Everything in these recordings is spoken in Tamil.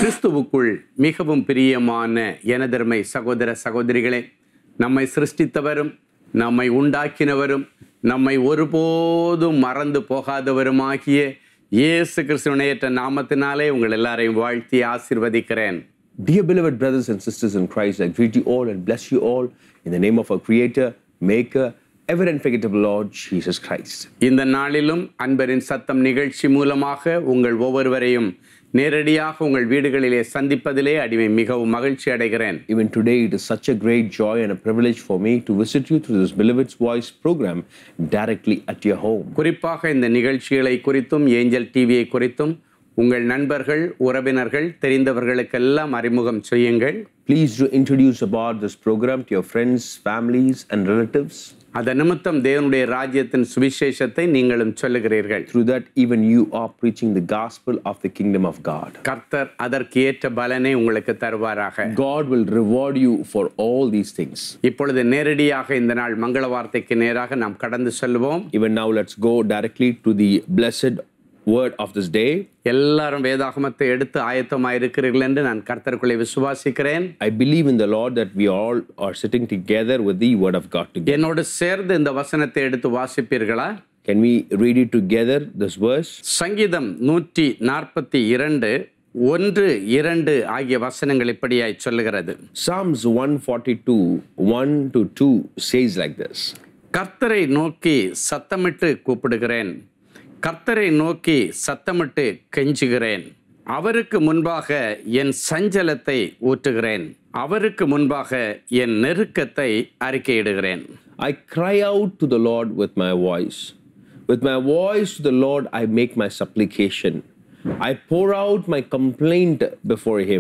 கிறிஸ்துவுக்குள் மிகவும் பிரியமான எனதர்மை சகோதர சகோதரிகளே நம்மை சிருஷ்டித்தவரும் நம்மை உண்டாக்கினவரும் நம்மை ஒருபோதும் மறந்து போகாதவருமாகிய இயேசு கிறிஸ்துவனையற்ற நாமத்தினாலே உங்கள் எல்லாரையும் வாழ்த்தி ஆசிர்வதிக்கிறேன் Dear beloved brothers and sisters in Christ, I greet you all and bless you all in the name of our Creator, Maker, ever unforgettable Lord Jesus Christ. இந்த நாளிலும் அன்பரின் சத்தம் நிகழ்ச்சி மூலமாக உங்கள் ஒவ்வொருவரையும் நேரடியாக உங்கள் வீடுகளிலே சந்திப்பதிலே அடிமை மிகவும் மகிழ்ச்சி அடைகிறேன் Even today, it is such a great joy and a privilege for me to visit you through this Beloved's Voice program directly at your home. குறிப்பாக இந்த நிகழ்ச்சிகளை குறித்தும் ஏஞ்சல் டிவியை குறித்தும் உங்கள் நண்பர்கள் உறவினர்கள் தெரிந்தவர்களுக்கெல்லாம் அறிமுகம் செய்யுங்கள் Please do introduce about this program to your friends, families, and relatives. அதன் நிமித்தம் தேவனுடைய ராஜ்யத்தின் சுவிசேஷத்தை நீங்களும் சொல்லுகிறீர்கள் Through that, even you are preaching the gospel of the kingdom of God. கர்த்தர் அதற்கு ஏற்ற பலனை உங்களுக்கு தருவாராக God will reward you for all these things. இப்பொழுது நேரடியாக இந்த நாள் மங்கள வார்த்தைக்கு நேராக நாம் கடந்து செல்வோம் Even now, let's go directly to the blessed word of this day. எல்லாரும் வேதாகமத்தை எடுத்து ஆயத்தமாக இருக்கிறீர்கள் என்று நான் கர்த்தருக்குள்ளே விசுவாசிக்கிறேன் I believe in the Lord that we all are sitting together with the word of God together. என்னோடு சேர்ந்து இந்த வசனத்தை எடுத்து வாசிப்பீர்களா Can we read it together, this verse? சங்கீதம் நூற்றி நாற்பத்தி இரண்டு ஒன்று இரண்டு ஆகிய வசனங்கள் இப்படியாய் சொல்லுகிறது Psalms 142, 1 to 2 says like this கர்த்தரை நோக்கி சத்தமிட்டு கூப்பிடுகிறேன் கர்த்தரை நோக்கி சத்தமிட்டு கெஞ்சுகிறேன் அவருக்கு முன்பாக என் சஞ்சலத்தை ஊற்றுகிறேன் அவருக்கு முன்பாக என் நெருக்கத்தை அறிக்கையிடுகிறேன் I cry out to the Lord with my voice. With my voice to the Lord, I make my supplication. I pour out my complaint before him.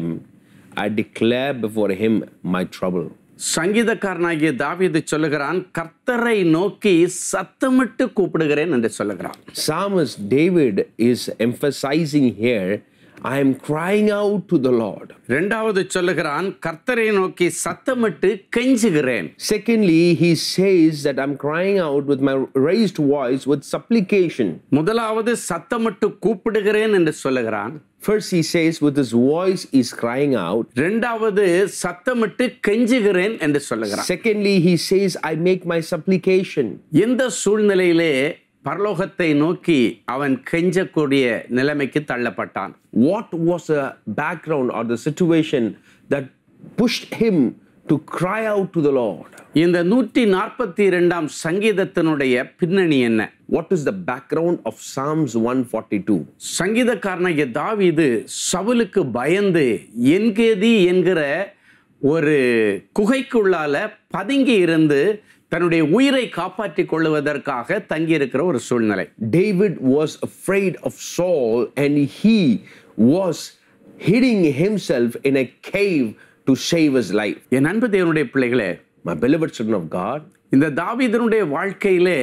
I declare before him my trouble. சங்கீதக்காரனாகிய தாவீது சொல்லுகிறான் கர்த்தரை நோக்கி சத்தமிட்டு கூப்பிடுகிறேன் என்று சொல்லுகிறான் Psalmist David is emphasizing here I am crying out to the Lord. இரண்டாவது சொல்லுகிறான் கர்த்தரை நோக்கி சத்தமிட்டு கெஞ்சுகிறேன் Secondly, he says that I'm crying out with my raised voice with supplication. முதலாவது சத்தமிட்டு கூப்பிடுகிறேன் என்று சொல்லுகிறான் First, he says with his voice he's crying out. இரண்டாவது சத்தமிட்டு கெஞ்சுகிறேன் என்று சொல்லுகிறான் Secondly, he says, I make my supplication. எந்த சூழ்நிலையிலே பரலோகத்தை நோக்கி அவன் கெஞ்சக்கூடிய நிலைமைக்கு தள்ளப்பட்டான் What was the background or the situation that pushed him to cry out to the Lord? இந்த நூற்றி நாற்பத்தி இரண்டாம் சங்கீதத்தினுடைய பின்னணி என்ன What is the background of Psalms 142? சங்கீதக்காரனாகிய தாவீது சவுலுக்கு பயந்து என்கேதி என்கிற ஒரு குகைக்குள்ளால பதுங்கி இருந்து தன்னுடைய உயிரை காப்பாற்றிக் கொள்வதற்காக தங்கியிருக்கிற ஒரு சூழ்நிலை David was afraid of Saul and he was hiding himself in a cave to save his life. என் அன்பு தேவனுடைய பிள்ளைகளே My beloved children of God, இந்த தாவீதனுடைய வாழ்க்கையிலே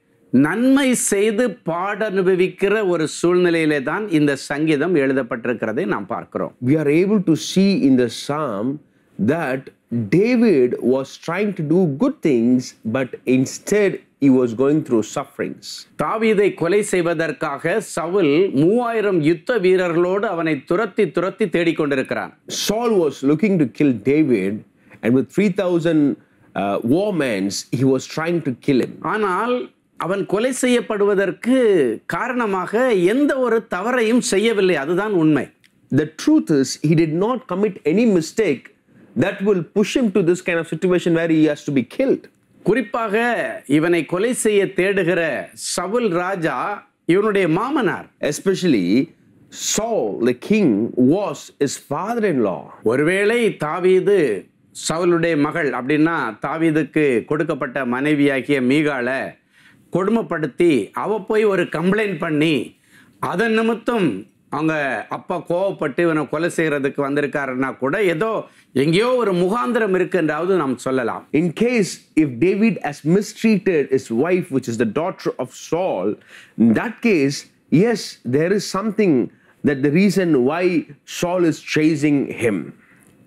நன்மை செய்து பாட அனுபவிக்கிற ஒரு சூழ்நிலையிலே தான் இந்த சங்கீதம் எழுதப்பட்டிருக்கிறதை நாம் பார்க்கிறோம் we are able to see in the psalm that David was trying to do good things, but instead he was going through sufferings. தாவீதை கொலை செய்வதற்காக சவுல் மூவாயிரம் யுத்த வீரர்களோடு அவனை துரத்தி துரத்தி தேடிக்கொண்டிருக்கிறான் Saul was looking to kill David, and with 3,000 uh, war men, he was trying to kill him. ஆனால் அவன் கொலை செய்யப்படுவதற்கு காரணமாக எந்த ஒரு தவறையும் செய்யவில்லை அதுதான் உண்மை The truth is, he did not commit any mistake that will push him to this kind of situation where he has to be killed. குறிப்பாக இவனை கொலை செய்ய தேடுகிற சவுல் ராஜா இவனுடைய மாமனார் Especially, Saul, the king, was his father in law. ஒருவேளை தாவீது சவுலுடைய மகள் அப்படின்னா தாவீதுக்கு கொடுக்கப்பட்ட மனைவியாகிய மீகால கொடுமைப்படுத்தி அவ போய் ஒரு கம்ப்ளைண்ட் பண்ணி அதன் நிமித்தம் அவங்க அப்பா கோவப்பட்டு இவனை கொலை செய்யறதுக்கு வந்திருக்காருன்னா கூட ஏதோ எங்கேயோ ஒரு முகாந்திரம் இருக்குன்றாவது நாம் சொல்லலாம் In case if David has mistreated his wife, which is the daughter of Saul, in that case, yes, there is something that the reason why Saul is chasing him.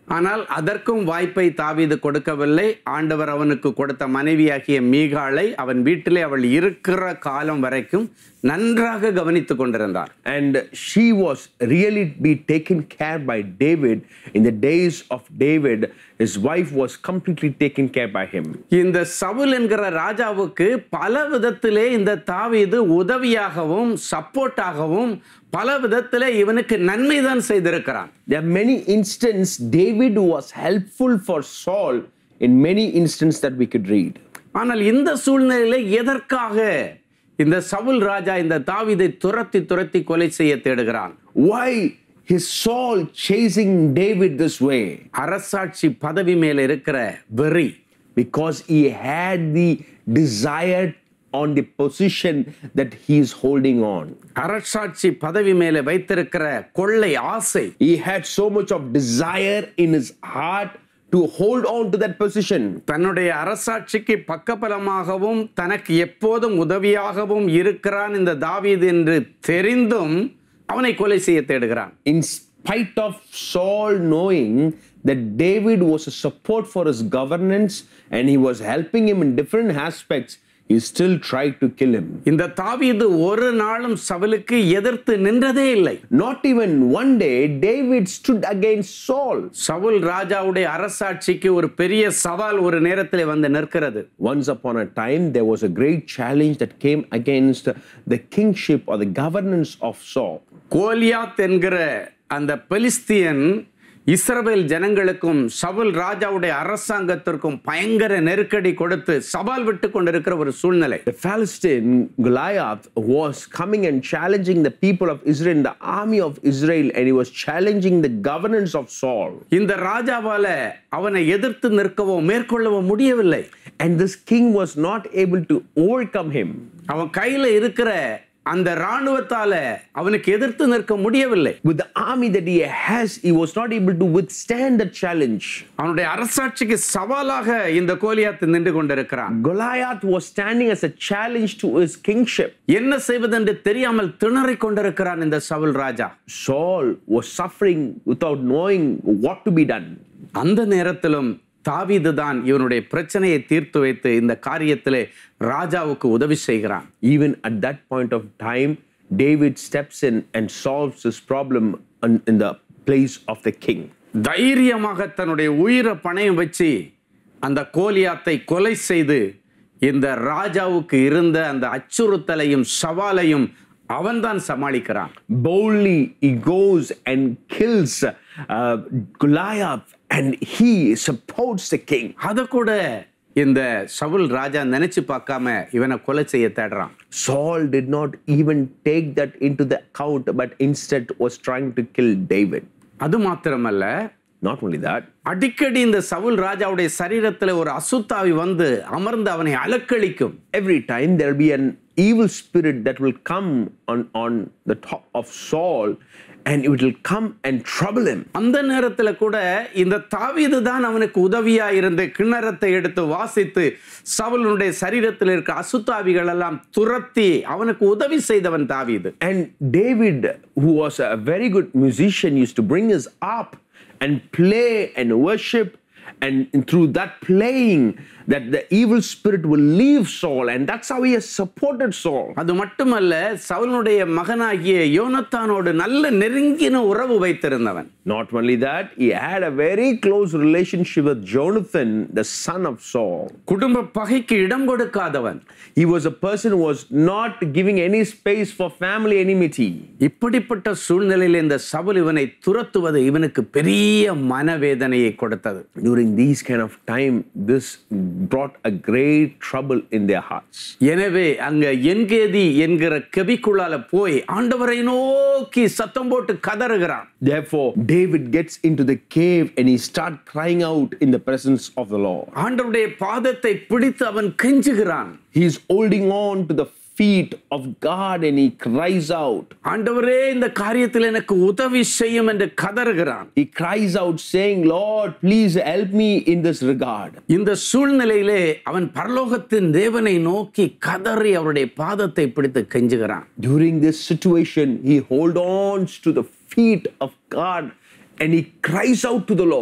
ஆனால் அதற்கும் வாய்ப்பை தாவீது கொடுக்கவில்லை ஆண்டவர் அவனுக்கு கொடுத்த மனைவியாகிய மீகாளை அவன் வீட்டிலே அவள் இருக்கிற காலம் வரைக்கும் நன்றாக கவனித்துக் கொண்டிருந்தார் And she was really be taken care by David in the days of David. His wife was completely taken care by him. இந்த சவுல் என்கிற ராஜாவுக்கு பல விதத்திலே இந்த தாவீது உதவியாகவும் சப்போர்ட்டாகவும் பல விதத்திலே இவனுக்கு நன்மைதான் செய்திருக்கிறான் There are many instances David was helpful for Saul in many instances that we could read. ஆனால் இந்த சூழ்நிலையில எதற்காக இந்த சவுல் ராஜா இந்த தாவீதை துரத்தி துரத்தி கொலை செய்ய தேடுகிறான் Why is Saul chasing David this way? அரசாட்சி பதவி மேல இருக்கிற வெறி Because he had the desire on the position that he is holding on. அரசாட்சி பதவி மேல வைத்திருக்கிற கொள்ளை ஆசை He had so much of desire in his heart to hold on to that position. தன்னுடைய அரசாட்சிக்கு பக்கபலமாகவும் தனக்கு எப்போதும் உதவியாகவும் இருக்கிறான் இந்த தாவீது என்று தெரிந்தும் அவனை கொலை செய்ய தேடுகிறான் In spite of Saul knowing that David was a support for his governance and he was helping him in different aspects, he still tried to kill him. இந்த தாவீது ஒரு நாளும் சவுலுக்கு எதிர்த்து நின்றதே இல்லை Not even one day David stood against Saul. Saul ராஜாவுடைய அரசாட்சிக்கு ஒரு பெரிய சவால் ஒரு நேரத்தில் வந்து நிற்கிறது Once upon a time, there was a great challenge that came against the kingship or the governance of Saul. Goliath என்கிற அந்த பெலிஸ்தியன் இஸ்ரவேல் ஜனங்களுக்கும் சவுல் ராஜாவுடைய அரசாங்கத்திற்கும் பயங்கர நெருக்கடி கொடுத்து சவால் விட்டு கொண்டிருக்கிற ஒரு சூழ்நிலை The Philistine Goliath was coming and challenging the people of Israel, the army of Israel, and he was challenging the governance of Saul. இந்த ராஜாவால அவனை எதிர்த்து நிற்கவோ மேற்கொள்ளவோ முடியவில்லை And this king was not able to overcome him. அவன் கையில இருக்கிற அந்த ராணுவத்தால அவனுக்கு எதிர்த்து நிற்க முடியவில்லை With the army that he has, he was not able to withstand the challenge. அவனுடைய அரசாட்சிக்கு சவாலாக இந்த கோலியாத்து நின்று கொண்டிருக்கிறான் Goliath was standing as a challenge to his kingship. என்ன செய்வதென்று தெரியாமல் திணறிக் கொண்டிருக்கிறான் இந்த சவுல் ராஜா Saul was suffering without knowing what to be done. அந்த நேரத்திலும் தாவீது தான் இவனுடைய பிரச்சனையை தீர்த்து வைத்து இந்த காரியத்திலே ராஜாவுக்கு உதவி செய்கிறான் Even at that point of time, David steps in and solves this problem in- in the place of the king. தைரியமாக தன்னுடைய உயிரை பணையம் வச்சு அந்த கோலியாத்தை கொலை செய்து இந்த ராஜாவுக்கு இருந்த அந்த அச்சுறுத்தலையும் சவாலையும் அவன்தான் சமாளிக்கிறான் Boldly, he goes and kills uh, Goliath and he supports the king. அதை கூட இந்த சவுல் ராஜா நினைச்சு பார்க்காம இவனை கொலை செய்ய தேடுறான் Saul did not even take that into the account, but instead was trying to kill David. அது மாத்திரமல்ல Not only that, அடிக்கடி இந்த சவுல் ராஜாவுடைய சரீரத்துல ஒரு அசுத்தாவி வந்து அமர்ந்து அவனை அலக்களிக்கும் every time there'll be an evil spirit that will come on, on the top of Saul and it will come and trouble him. அந்த நேரத்துல கூட இந்த தாவீது தான் அவனுக்கு உதவியா இருந்து கிண்ணறத்தை எடுத்து வாசித்து சவுலுடைய சரீரத்தில் இருக்க அசுத்தாவிகள் எல்லாம் துரத்தி அவனுக்கு உதவி செய்தவன் தாவீது And David, who was a very good musician, used to bring his harp and play and worship. And through that playing, that the evil spirit will leave Saul. And that's how he has supported Saul. அது மட்டுமல்ல சவுலுடைய மகனாகிய யோனத்தானோடு நல்ல நெருங்கின உறவு வைத்திருந்தவன் Not only that, he had a very close relationship with Jonathan, the son of Saul. குடும்ப பகைக்கு இடம் கொடுக்காதவன் He was a person who was not giving any space for family enmity. இப்படிப்பட்ட சூழ்நிலையில் இந்த சவுல் இவனை துரத்துவது இவனுக்கு பெரிய மனவேதனையை கொடுத்தது During these kind of time, this brought a great trouble in their hearts. எனவே அங்க என்கேதி என்கிற கெபிக்குள்ளால போய் ஆண்டவரை நோக்கி சத்தம் போட்டு கதறுகிறான் Therefore, David gets into the cave and he starts crying out in the presence of the Lord. ஆண்டவருடைய பாதத்தை பிடித்து அவன் கெஞ்சுகிறான் He is holding on to the feet of God and he cries out. ஆண்டவரே இந்த காரியத்தில் எனக்கு உதவி செய்யும் என்று கதறுகிறான் He cries out, saying, Lord, please help me in this regard. இந்த சூழ்நிலையிலே அவன் பரலோகத்தின் தேவனை நோக்கி கதறி அவருடைய பாதத்தை பிடித்து கெஞ்சுகிறான் During this situation, he holds on to the feet of God and he cries out to the Lord.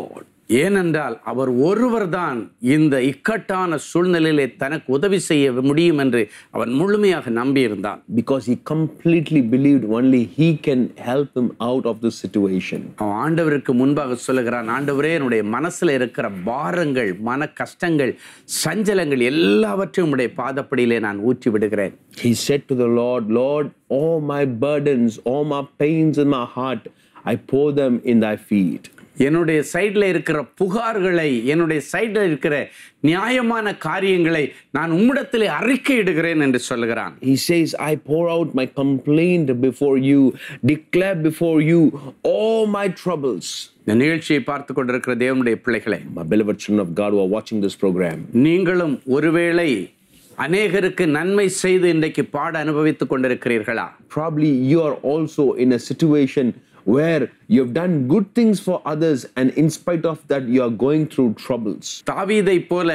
ஏனென்றால் அவர் ஒருவர்தான் இந்த இக்கட்டான சூழ்நிலையிலே தனக்கு உதவி செய்ய முடியும் என்று அவன் முழுமையாக நம்பியிருந்தான் because he completely believed only he can help him out of this situation. அவன் ஆண்டவருக்கு முன்பாக சொல்லுகிறான் ஆண்டவரே என்னுடைய மனசுல இருக்கிற பாரங்கள் மன கஷ்டங்கள் சஞ்சலங்கள் எல்லாவற்றையும் உடைய பாதப்படியிலே நான் ஊற்றி விடுகிறேன் He said to the Lord, Lord, all my burdens, all my pains in my heart, I pour them in thy feet. என்னுடைய சைடில் இருக்கிற புகார்களை என்னுடைய சைடில் இருக்கிற நியாயமான காரியங்களை நான் உம்மிடத்திலே அறிக்கையிடுகிறேன் என்று சொல்லுகிறான் He says, I pour out my complaint before you, declare before you all my troubles. இந்த நிகழ்ச்சியை பார்த்து கொண்டிருக்கிற தேவனுடைய பிள்ளைகளே My beloved children of God who are watching this program, நீங்களும் ஒருவேளை அநேகருக்கு நன்மை செய்து இன்றைக்கு பாட அனுபவித்துக் கொண்டிருக்கிறீர்களா probably you are also in a situation where you have done good things for others, and in spite of that, you are going through troubles. தாவீதை போல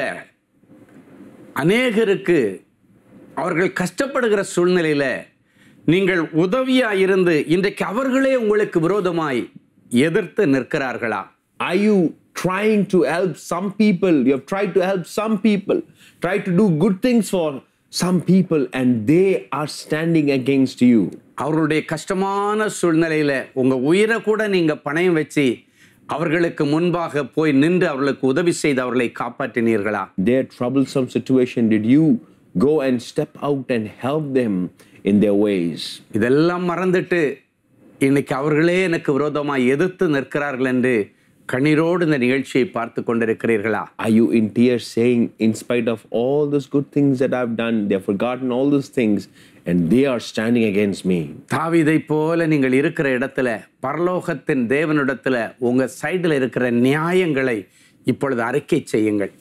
அநேகருக்கு அவர்கள் கஷ்டப்படுகிற சூழ்நிலையில நீங்கள் உதவியா இருந்து இன்றைக்கு அவர்களே உங்களுக்கு விரோதமாய் எதிர்த்து நிற்கிறார்களா Are you trying to help some people? You have tried to help some people, try to do good things for some people, and they are standing against you. அவர்களுடைய கஷ்டமான சூழ்நிலையில உங்க உயிரை கூட நீங்க பணயம் வச்சு அவர்களுக்கு முன்பாக போய் நின்று அவர்களுக்கு உதவி செய்து அவர்களை காப்பாற்றினீர்களா Their troublesome situation, did you go and step out and help them in their ways? இதெல்லாம் மறந்துட்டு இன்னைக்கு அவர்களே எனக்கு விரோதமாய் எதிர்த்து நிற்கிறார்கள் என்று கண்ணீரோடு இந்த நிகழ்ச்சியை பார்த்து கொண்டிருக்கிறீர்களா Are you in tears saying, in spite of all those good things that I've done, they've forgotten all those things and they are standing against me? தாவீதை போல நீங்கள் இருக்கிற இடத்துல பரலோகத்தின் தேவனிடத்துல உங்க சைடில் இருக்கிற நியாயங்களை இப்பொழுது அறிக்கை செய்யுங்கள்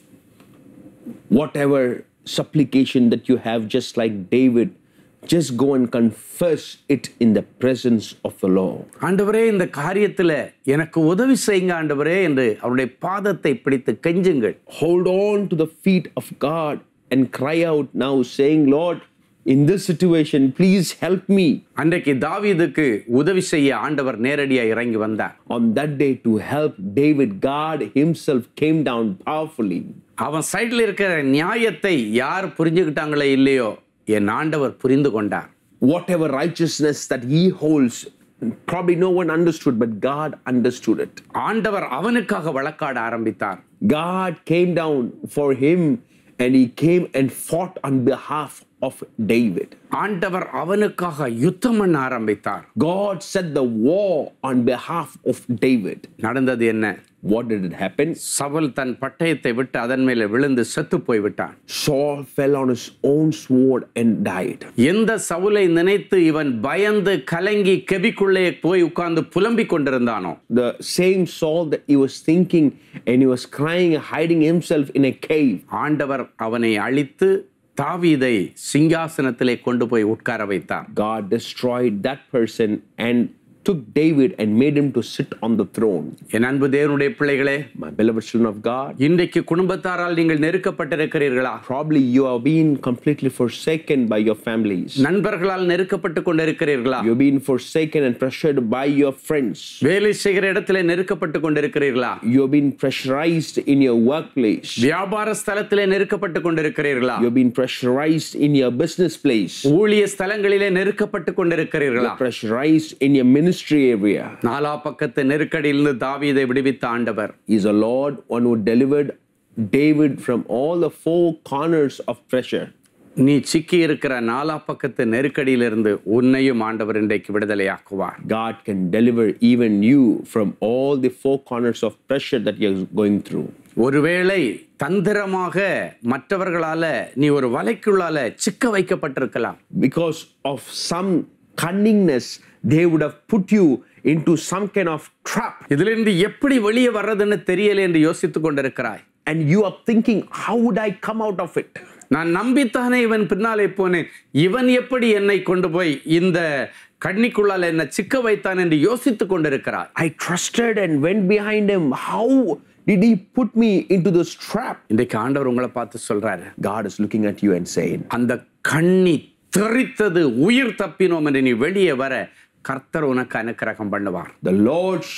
Whatever supplication that you have, just like David, just go and confess it in the presence of the Lord. ஆண்டவரே இந்த காரியத்துல எனக்கு உதவி செய்யுங்க ஆண்டவரே என்று அவருடைய பாதத்தை பிடித்து கெஞ்சுங்கள் Hold on to the feet of God and cry out now, saying, Lord, in this situation, please help me. அன்றைக்கு தாவீதுக்கு உதவி செய்ய ஆண்டவர் நேரடியாக இறங்கி வந்தார் On that day, to help David, God Himself came down powerfully. அவன் சைடில் இருக்கிற நியாயத்தை யார் புரிஞ்சுக்கிட்டாங்களோ இல்லையோ என் ஆண்டவர் புரிந்து கொண்டார் Whatever righteousness that He holds, probably no one understood, but God understood it. ஆண்டவர் அவனுக்காக வழக்காட ஆரம்பித்தார் God came down for him and He came and fought on behalf of David. ஆண்டவர் அவனுக்காக யுத்தம் பண்ண ஆரம்பித்தார் God set the war on behalf of David. நடந்தது என்ன What did it happen? Saul தன் பட்டயத்தை விட்டு அதன் மேலே விழுந்து செத்து போய் விட்டான் Saul fell on his own sword and died. எந்த சவுலை நினைத்து இவன் பயந்து கலங்கி கெபிக்குள்ளே போய் உட்கார்ந்து புலம்பிக் கொண்டிருந்தானோ The same Saul that he was thinking and he was crying, hiding himself in a cave. ஆண்டவர் அவனை அழித்து தாவீதை சிங்காசனத்திலே கொண்டு போய் உட்கார வைத்தார் God destroyed that person and took David and made him to sit on the throne. என் அன்பு தேவனுடைய பிள்ளைகளே My beloved children of God, இன்றைக்கு குடும்பத்தாரால் நீங்கள் நெருக்கப்பட்டிருக்கிறீர்களா probably you are being completely forsaken by your families. நண்பர்களால் நெருக்கப்பட்டு கொண்டிருக்கிறீர்களா You're being forsaken and pressured by your friends. வேலை செய்கிற இடத்திலே நெருக்கப்பட்டு கொண்டிருக்கிறீர்களா You're being pressurized in your workplace. வியாபார ஸ்தலத்திலே நெருக்கப்பட்டு கொண்டிருக்கிறீர்களா You're being pressurized in your business place. ஊழிய ஸ்தலங்களிலே நெருக்கப்பட்டு கொண்டிருக்கிறீர்களா You're pressurized in your ministry area. நாலா பக்கத்து நெருக்கடியிலிருந்து தாவீதை விடுவித்த ஆண்டவர் Is a Lord one who delivered David from all the four corners of pressure. நீ சிக்கி இருக்கிற நாலா பக்கத்து நெருக்கடியிலிருந்து உன்னையும் ஆண்டவர் இன்றைக்கு விடுதலையாக்குவார் God can deliver even you from all the four corners of pressure that you're going through. ஒருவேளை தந்திரமாக மற்றவர்களால நீ ஒரு வலைக்குள்ளால சிக்க வைக்கப்பட்டிருக்கலாம் Because of some cunningness, they would have put you into some kind of trap. இதிலிருந்து எப்படி வெளியே வர்றதுன்னு தெரியல என்று யோசித்துக் கொண்டிருக்கிறாய் And you are thinking, how would I come out of it? நான் நம்பித்தானே இவன் பின்னாலே போனேன் இவன் எப்படி என்னை கொண்டு போய் இந்த கண்ணிக்குள்ளால என்ன சிக்க வைத்தான் என்று யோசித்துக் கொண்டிருக்கிறாய் I trusted and went behind him. How did he put me into this trap? இன்றைக்கு ஆண்டவர் உங்களை பார்த்து சொல்றாரு God is looking at you and saying, அந்த கண்ணி தெரித்தது உயிர் தப்பினோம் என்று நீ வெளியே வர கர்த்தர் உனக்கு அனுக்கிரகம் பண்ணுவார் The Lord shall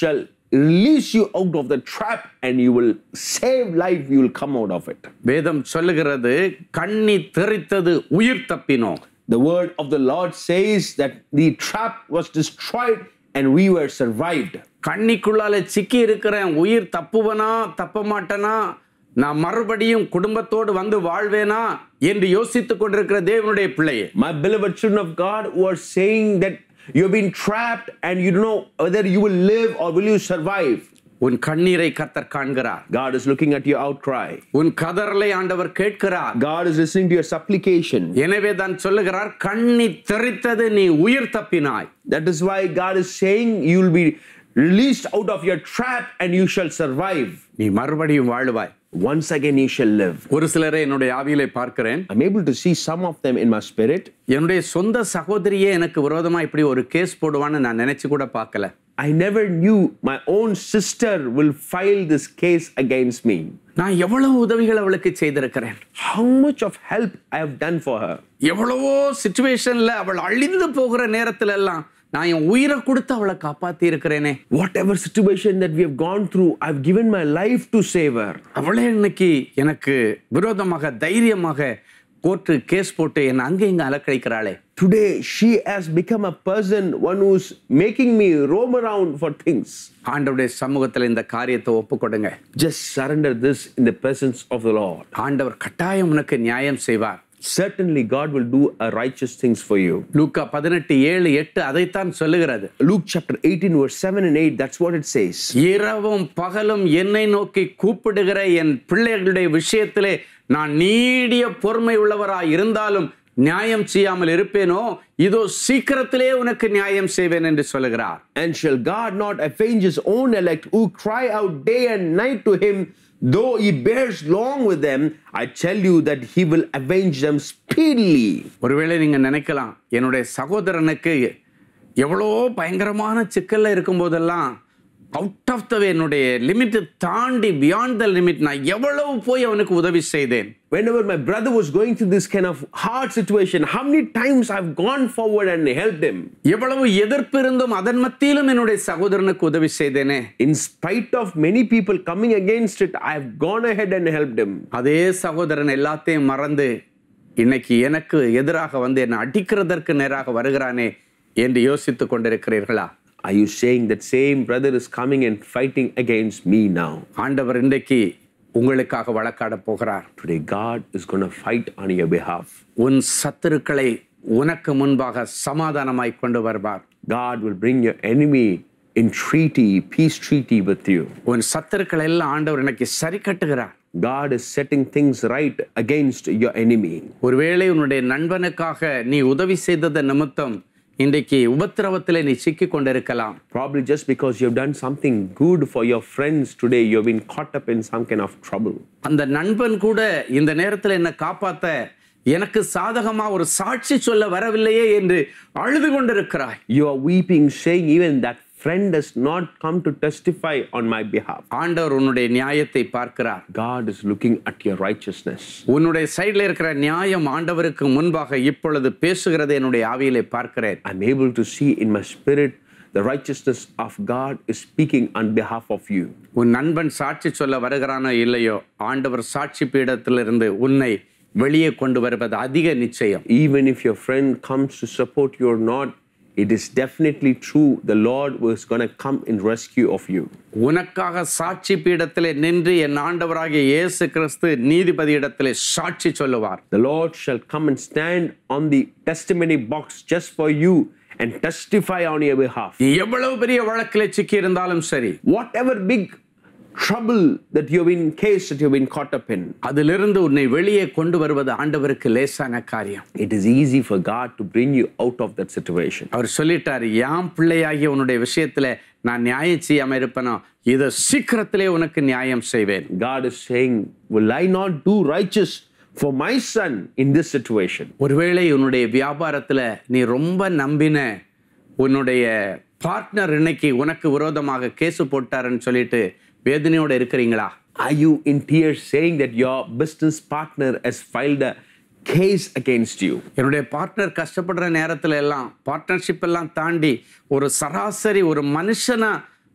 release you out of the trap and you will save life, you will come out of it. வேதம் சொல்லுகிறது கண்ணி தெரித்தது உயிர் தப்பினோம் The word of the Lord says that the trap was destroyed and we were survived. கண்ணிக்குள்ளால சிக்கி இருக்கிறேன் உயிர் தப்புவனா தப்ப மாட்டேனா நான் மறுபடியும் குடும்பத்தோடு வந்து வாழ்வேனா என்று யோசித்துக் கொண்டிருக்கிற தேவனுடைய பிள்ளையே My beloved children of God who are saying that you've been trapped and you don't know whether you will live or will you survive. உன் கண்ணீரை கர்த்தர் காண்கிறார் God is looking at your outcry. உன் கதறலை ஆண்டவர் கேட்கிறார் God is listening to your supplication. எனவே தான் சொல்லுகிறார் கண்ணி தெரித்தது நீ உயிர் தப்பினாய் That is why God is saying you will be released out of your trap and you shall survive. நீ மறுபடியும் வாழுவாய் Once again you shall live. ஒரு சிலரை என்னுடைய ஆவியிலே பார்க்கிறேன் I'm able to see some of them in my spirit. என்னுடைய சொந்த சகோதரியே எனக்கு விரோதமா இப்படி ஒரு கேஸ் போடுவான்னு நான் நினைச்சு கூட பார்க்கல I never knew my own sister will file this case against me. நான் எவ்வளவு உதவிகள் அவளுக்கு செய்திருக்கிறேன் How much of help I have done for her. எவ்வளவோ சுச்சுவேஷன்ல அவள் அழிந்து போகிற நேரத்துல எல்லாம் நான் என் உயிரை கொடுத்து அவளை காப்பாத்தி இருக்கிறேனே Whatever situation that we have gone through, I've given my life to save her. அவளே இன்னைக்கு எனக்கு விரோதமாக தைரியமாக கோர்ட்டு கேஸ் போட்டு என்னை அங்கே இங்கே அலக்கழிக்கிறாளே Today, she has become a person, one who's making me roam around for things. ஆண்டவருடைய சமூகத்துல இந்த காரியத்தை ஒப்புக்கொடுங்க Just surrender this in the presence of the Lord. ஆண்டவர் கட்டாயம் உனக்கு நியாயம் செய்வார் Certainly, God will do a righteous things for you. லூக்கா பதினெட்டு ஏழு எட்டு அதைத்தான் சொல்லுகிறது Luke chapter 18, verse 7 and 8, that's what it says. இரவும் பகலும் என்னை நோக்கி கூப்பிடுகிற என் பிள்ளைகளுடைய விஷயத்திலே நான் நீடிய பொறுமை உள்ளவராய் இருந்தாலும் நியாயம் செய்யாமல் இருப்பேனோ இதோ சீக்கிரத்திலே உனக்கு நியாயம் செய்வேன் என்று சொல்லுகிறார் And shall God not avenge his own elect who cry out day and night to him, though he bears long with them? I tell you that he will avenge them speedily. ஒருவேளை நீங்க நினைக்கலாம் என்னுடைய சகோதரனுக்கு எவ்வளோ பயங்கரமான சிக்கல்ல இருக்கும்போதெல்லாம் அவுட் ஆஃப் த என்னுடைய லிமிட் தாண்டி பியாண்ட் த லிமிட் நான் எவ்வளவு போய் அவனுக்கு உதவி செய்தேன் Whenever my brother was going through this kind of hard situation, how many times I've gone forward and helped him? எவ்வளவு எதிர்ப்பு இருந்தும் அதன் மத்தியிலும் என்னுடைய சகோதரனுக்கு உதவி செய்தேனே In spite of many people coming against it, I've gone ahead and helped him. அதே சகோதரன் எல்லாத்தையும் மறந்து இன்னைக்கு எனக்கு எதிராக வந்து என்னை அடிக்கிறதற்கு நேராக வருகிறானே என்று யோசித்துக் கொண்டிருக்கிறீர்களா Are you saying that same brother is coming and fighting against me now? ஆண்டவர் இன்றைக்கு உங்களுக்காக வழக்காட போகிறார் Today, God is going to fight on your behalf. உன் சத்துருக்களை உனக்கு முன்பாக சமாதானமாய் கொண்டு வருவார் God will bring your enemy in treaty, peace treaty with you. உன் சத்துருக்களை எல்லாம் ஆண்டவர் இன்னைக்கு சரி கட்டுகிறார் God is setting things right against your enemy. ஒருவேளை உன்னுடைய நண்பனுக்காக நீ உதவி செய்தது நிமித்தம் இன்றைக்கு உபத்திரவத்தில் நீ சிக்கிக் கொண்டிருக்கலாம் Probably just because you've done something good for your friends today, you've been caught up in some kind of trouble. அந்த நண்பன் கூட இந்த நேரத்தில் என்னை காப்பாத்த எனக்கு சாதகமா ஒரு சாட்சி சொல்ல வரவில்லையே என்று அழுது கொண்டிருக்கிறாய் You are weeping, saying, even that friend does not come to testify on my behalf. ஆண்டவர் உன்னுடைய நியாயத்தை பார்க்கிறார் God is looking at your righteousness. உன்னுடைய சைடில் இருக்கிற நியாயம் ஆண்டவருக்கு முன்பாக இப்பொழுது பேசுகிறதை என்னுடைய ஆவியிலே பார்க்கிறேன் I'm able to see in my spirit the righteousness of God is speaking on behalf of you. உன் நண்பன் சாட்சி சொல்ல வருகிறானோ இல்லையோ ஆண்டவர் சாட்சி பீடத்திலிருந்து உன்னை வெளியே கொண்டு வருவது அதிக நிச்சயம் Even if your friend comes to support you or not, it is definitely true the Lord was going to come in rescue of you. உனக்காக சாட்சி பீடத்திலே நின்று என் ஆண்டவராகிய இயேசு கிறிஸ்து நீதிபதியிடத்திலே சாட்சி சொல்லுவார் The Lord shall come and stand on the testimony box just for you and testify on your behalf. நீ எவ்வளவு பெரிய வழக்கிலே சிக்கி இருந்தாலும் சரி Whatever big trouble that you've been case that you've been caught up in, அதிலிருந்து உன்னை வெளியே கொண்டு வருவது ஆண்டவருக்கு லேசான காரியம் it is easy for God to bring you out of that situation. அவர் சொல்லிட்டாரு யாம் பிள்ளையாகிய உன்னுடைய விஷயத்துல நான் நியாயம் செய்யாம இருப்பனோ இதை சீக்கிரத்திலே உனக்கு நியாயம் செய்வேன் God is saying, Will I not do righteous for my son in this situation? ஒருவேளை உன்னுடைய வியாபாரத்துல நீ ரொம்ப நம்பின உன்னுடைய பார்ட்னர் இன்னைக்கு உனக்கு விரோதமாக கேஸ் போட்டாருன்னு சொல்லிட்டு வேதனையோட இருக்கிறீங்களா Are you in tears saying that your business partner has filed a case against you? என்னுடைய பார்ட்னர் கஷ்டப்படுற நேரத்துல எல்லாம் பார்ட்னர்ஷிப் எல்லாம் தாண்டி ஒரு சராசரி ஒரு மனுஷனா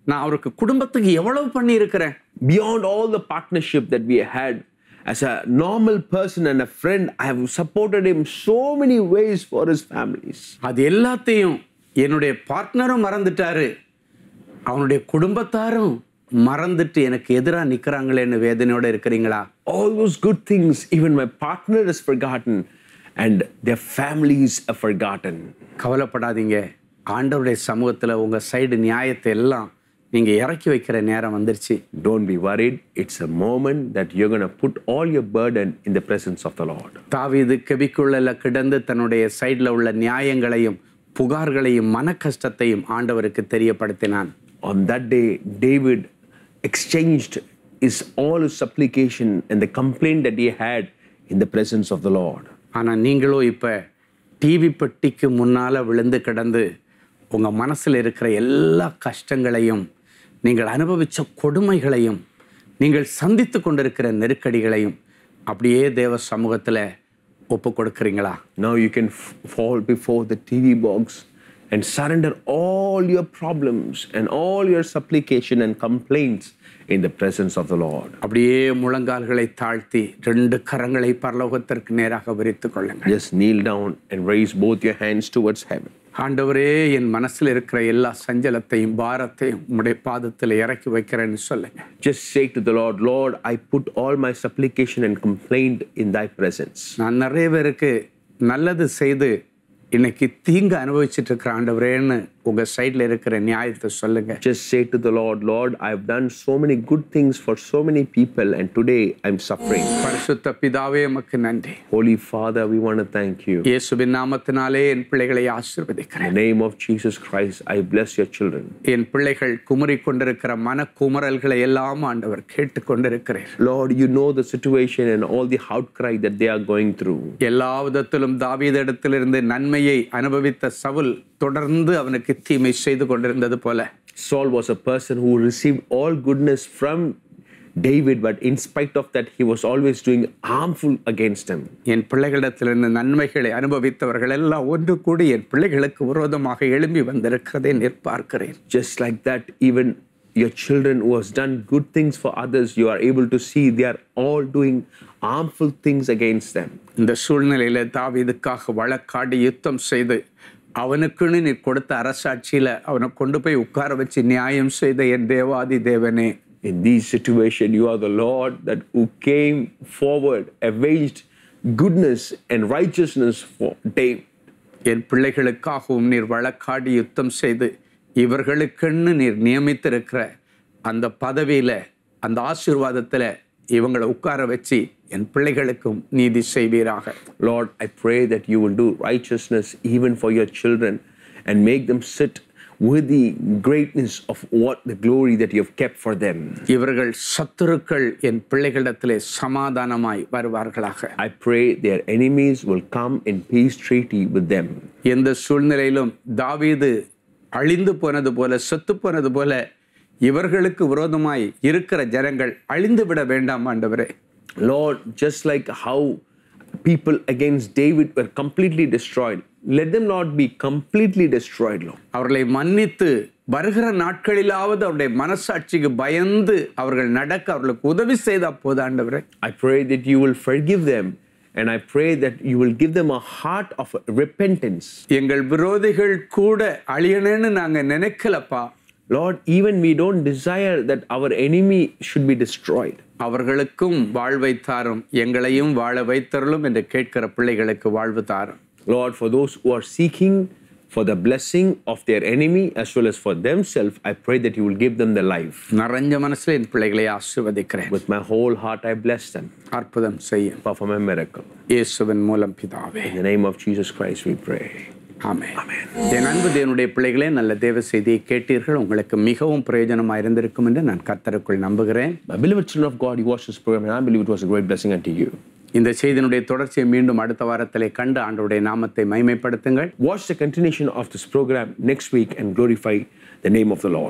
நான் அவருக்கு குடும்பத்துக்கு எவ்வளவு பண்ணியிருக்கிறேன் Beyond all the partnership that we had, as a normal person and a friend, I have supported him so many ways for his families. அது எல்லாத்தையும் என்னுடைய பார்ட்னரும் மறந்துட்டாரு அவனுடைய குடும்பத்தாரும் மறந்துட்டு எனக்கு எதிராக நிற்கிறாங்களேன்னு வேதனையோட இருக்கிறீங்களா All those good things, even my partner is forgotten, and their families are forgotten. கவலைப்படாதீங்க ஆண்டவருடைய சமூகத்தில் உங்கள் சைடு நியாயத்தை எல்லாம் நீங்கள் இறக்கி வைக்கிற நேரம் வந்துருச்சு Don't be worried. It's a moment that you're going to put all your burden in the presence of the Lord. தாவீது கெபிக்குள்ள கிடந்து தன்னுடைய சைடில் உள்ள நியாயங்களையும் புகார்களையும் மன கஷ்டத்தையும் ஆண்டவருக்கு தெரியப்படுத்தினான் On that day, David exchanged his all his supplication and the complaint that he had in the presence of the Lord. ஆனால் நீங்களோ இப்போ டிவி பெட்டிக்கு முன்னால் விழுந்து கிடந்து உங்கள் மனசில் இருக்கிற எல்லா கஷ்டங்களையும் நீங்கள் அனுபவித்த கொடுமைகளையும் நீங்கள் சந்தித்து கொண்டிருக்கிற நெருக்கடிகளையும் அப்படியே தேவ சமூகத்தில் ஒப்பு கொடுக்குறீங்களா Now you can f- fall before the TV box and surrender all your problems and all your supplication and complaints in the presence of the Lord. அப்படியே முழங்கால்களை தாழ்த்தி ரெண்டு கரங்களை பரலோகத்திற்கு நேராக விரித்து கொள்ளுங்கள் Just kneel down and raise both your hands towards heaven. ஆண்டவரே என் மனசில் இருக்கிற எல்லா சஞ்சலத்தையும் பாரத்தையும் உம்முடைய பாதத்தில் இறக்கி வைக்கிறேன்னு சொல்லுங்க Just say to the Lord, Lord, I put all my supplication and complaint in thy presence. நான் நிறைய பேருக்கு நல்லது செய்து இன்னைக்கு தீங்கு அனுபவிச்சுட்டு இருக்கிற ஆண்டவரேன்னு உங்க சைடில் இருக்கிற நியாயத்தை சொல்லுங்க Just say to the Lord, Lord, I've done so many good things for so many people, and today I'm suffering. பரிசுத்த பிதாவே எமக்கு நன்றி Holy Father, we want to thank you. இயேசுவின் நாமத்தினாலே என் பிள்ளைகளை In ஆசீர்வதிக்கிறேன் the name of Jesus Christ, I bless your children. என் பிள்ளைகள் குமரி கொண்டிருக்கிற மன குமரல்களை எல்லாம் ஆண்டவர் கேட்டுக்கொண்டிருக்கிறேன் Lord, you know the situation and all the outcry that they are going through. எல்லா விதத்திலும் தாவீதிடத்திலிருந்து நன்மையை அனுபவித்த சவுல் தொடர்ந்து அவனுக்கு தீமை செய்து கொண்டிருந்தது போல Saul was a person who received all goodness from David, but in spite of that, he was always doing harmful against him. என் பிள்ளைகளிடத்திலிருந்து நன்மைகளை அனுபவித்தவர்கள் எல்லாம் ஒன்று கூடி என் பிள்ளைகளுக்கு விரோதமாக எழும்பி வந்திருக்கிறதை நிற்பார்க்கிறேன் Just like that, even your children who has done good things for others, you are able to see they are all doing harmful things against them. இந்த சூழ்நிலையில தாவீதுக்காக வழக்காடி யுத்தம் செய்து அவனுக்குன்னு நீ கொடுத்த அரசாட்சியில அவனை கொண்டு போய் உட்கார வச்சு நியாயம் செய்த என் தேவாதி தேவனே In this situation, you are the Lord that who came forward, avenged goodness and righteousness for David. என் பிள்ளைகளுக்காகவும் நீர் வழக்காடி யுத்தம் செய்து இவர்களுக்குன்னு நீர் நியமித்திருக்கிற அந்த பதவியில அந்த ஆசீர்வாதத்துல இவங்களை உட்கார வச்சு என் பிள்ளைகளுக்கும் நீதி செய்வீராக Lord, I pray that you will do righteousness even for your children and make them sit with the greatness of what the glory that you have kept for them. இவர்கள் சத்துருக்கள் என் பிள்ளைகளிடத்திலே சமாதானமாய் வருவார்களாக I pray their enemies will come in peace treaty with them. எந்த சூழ்நிலையிலும் தாவீது அழிந்து போனது போல செத்து போனது போல இவர்களுக்கு விரோதமாய் இருக்கிற ஜனங்கள் அழிந்து விட வேண்டாம் ஆண்டவரே Lord, just like how people against David were completely destroyed, let them not be completely destroyed, Lord. அவர்களை மன்னித்து வருகிற நாட்களிலாவது அவருடைய மனசாட்சிக்கு பயந்து அவர்கள் நடக்க அவர்களுக்கு உதவி செய்த போது ஆண்டவரே I pray that you will forgive them and I pray that you will give them a heart of repentance. எங்கள் விரோதிகள் கூட அழியணும்னு நாங்க நினைக்கலப்பா Lord, even we don't desire that our enemy should be destroyed. அவர்களுக்கும் வாழ்வை தாரும் எங்களையும் வாழ வைத்தருளும் என்று கேட்கிற பிள்ளைகளுக்கு வாழ்வு தாரும் Lord, for those who are seeking for the blessing of their enemy as well as for themselves, I pray that you will give them the life. நிறைஞ்ச மனசுல என் பிள்ளைகளை ஆசீர்வதிக்கிறேன் With my whole heart, I bless them. அற்புதம் செய்யும் Perform a miracle. இயேசுவின் மூலம் பிதாவே In the name of Jesus Christ, we pray. ஆமென் என் அன்பு தேவனுடைய பிள்ளைகளே நல்ல தேவ செய்தியை கேட்டீர்கள் உங்களுக்கு மிகவும் பிரயோஜனமாக இருந்திருக்கும் என்று நான் கர்த்தருக்குள் நம்புகிறேன் My beloved children of God, you watched this program and I believe it was a great blessing unto you. இந்த செய்தியினுடைய தொடர்ச்சியை மீண்டும் அடுத்த வாரத்திலே கண்டு ஆண்டவருடைய நாமத்தை மைமைப்படுத்துங்கள் Watch the continuation of this program next week and glorify the name of the Lord.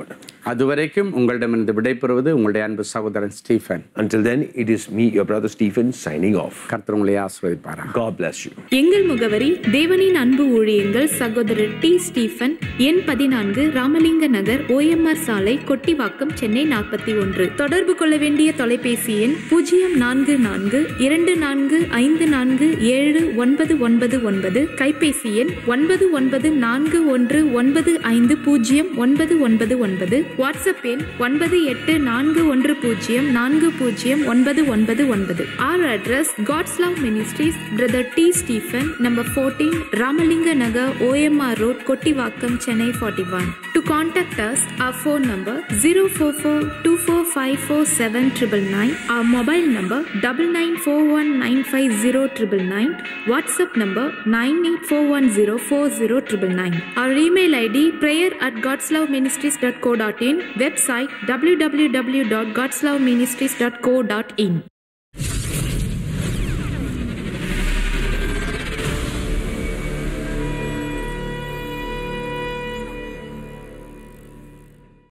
அதுவரைக்கும் உங்களிடமிருந்து விடைபெறுவது உங்களுடைய அன்பு சகோதரன் Stephen Until then, it is me, your brother Stephen, signing off. கர்த்தர் உங்களை ஆசிர்வதிப்பாரா God bless you. எங்கள் முகவரி தேவனின் அன்பு ஊழியங்கள் சகோதரர் டி ஸ்டீஃபன் எண் பதினான்கு ராமலிங்க நகர் ஓஎம்ஆர் சாலை கொட்டிவாக்கம் சென்னை நாற்பத்தி ஒன்று தொடர்பு கொள்ள வேண்டிய தொலைபேசி எண் பூஜ்ஜியம் நான்கு நான்கு இரண்டு நான்கு ஐந்து நான்கு ஏழு ஒன்பது ஒன்பது ஒன்பது கைபேசி எண் ஒன்பது ஒன்பது நான்கு ஒன்று ஒன்பது ஐந்து பூஜ்ஜியம் ஒன்பது ஒன்பது ஒன்பது வாட்ஸ்அப் எண் ஒன்பது எட்டு நான்கு ஒன்று பூஜ்ஜியம் நான்கு பூஜ்ஜியம் ஒன்பது ஒன்பது ஒன்பது Our address God's Love Ministries, Brother T. Stephen, number 14, Ramalinga Nagar, OMR Road, Kottivakkam, Chennai 41. To contact us, our phone number 044-2454-7999, our mobile number 9941950999, WhatsApp number 9841040999. Our email ID prayer at godsloveministries.co.in, website www.godsloveministries.co.in.